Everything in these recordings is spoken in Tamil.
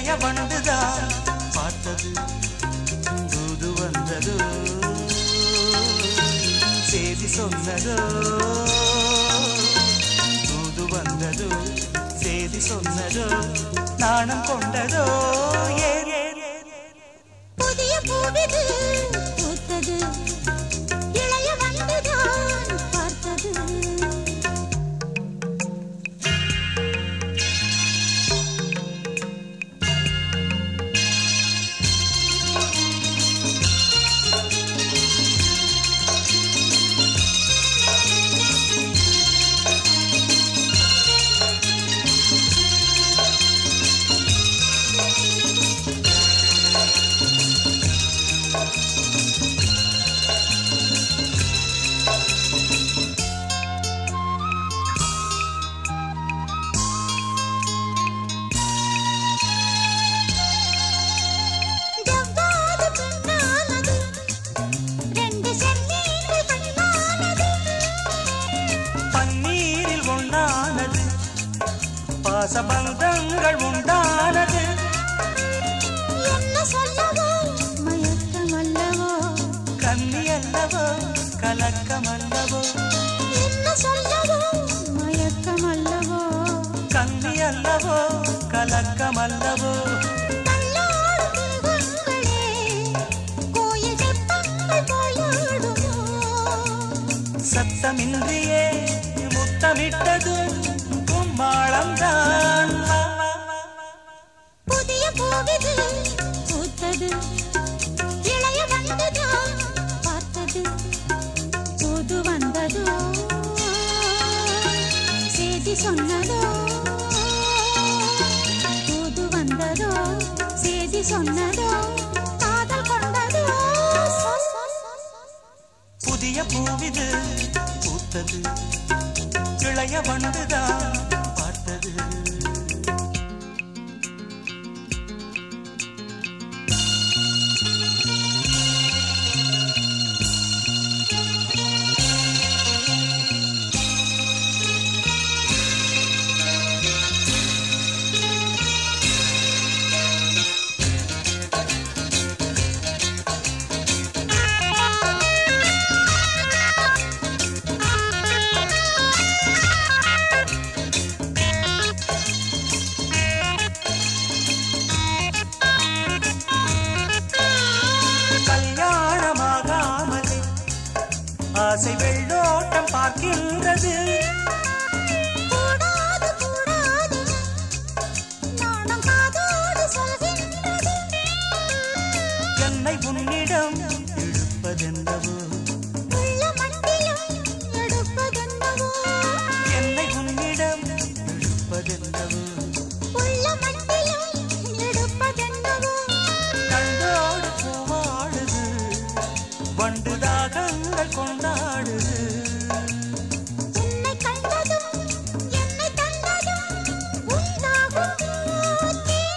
இளைய வண்டுதான் பார்த்தது தூது வந்ததோ செய்தி சொன்னதோ தூது வந்ததோ செய்தி சொன்னதோ நாணம் கொண்டதோ ஏ ஏ, ஏ, ஏ. புதிய பூவிது பூத்தது இளைய வண்டுதான் பார்த்தது ஜவ்வாது பெண்ணானது ரெண்டு செம்மீன்கள் கண்ணானது பன்னீரில் ஒன்றானது பாசபந்தங்கள் உண்டானது என்ன சொல்லவோ மயக்கம் அல்லவோ கன்னி அல்லவோ கலக்கம் அல்லவோ என்ன சொல்லவோ மயக்கம் அல்லவோ கன்னி அல்லவோ கலக்கம் அல்லவோ கண்ணோடு தெய்வங்களே கோயில் தெப்பங்கள் போயாடுமோ சத்தமின்றியே முத்தமிட்டது கும்மாளம்தான் புதிய பூவிது பூத்தது இளைய வந்ததோ பார்த்தது புது வந்ததோ செய்தி சொன்னதோ புது வந்ததோ செய்தி சொன்னதோ காதல் கொண்டதோ புதிய பூவிது பூத்தது இளைய வண்டுதான் பார்த்தது கல்யாணமாகாமலே ஆசை வெள்ளோட்டம் பார்க்கின்றது கூடாது கூடாது நாணம் காதோடு சொல்கின்றது என்னை உன்னிடம் இழுப்பதென்னவோ உள்ள மண்டிலும் எடுப்பதென்னவோ என்னை உன்னிடம் இழுப்பதென்னவோ உள்ள மண்டிலும் எடுப்பதென்னவோ கண்டோடு பூவாடுது வண்டு தாகங்கள் கொண்டாடுது உன்னை கண்டதும் என்னை தந்ததும் உண்டாகும்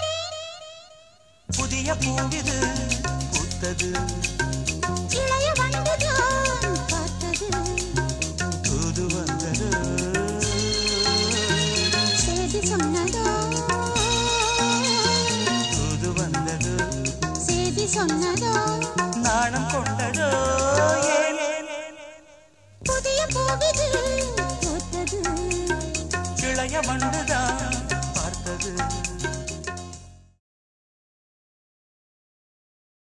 புதிய பூவிது பூத்தது இளைய வண்டுதான் பார்த்தது தூது வந்தது செய்தி சொன்னதோ தூது வந்தது செய்தி சொன்னதோ நாணம் கொண்டதோ ஏன் ஏன், ஏன், புதிய பூவிது பூத்தது இளைய வண்டுதான்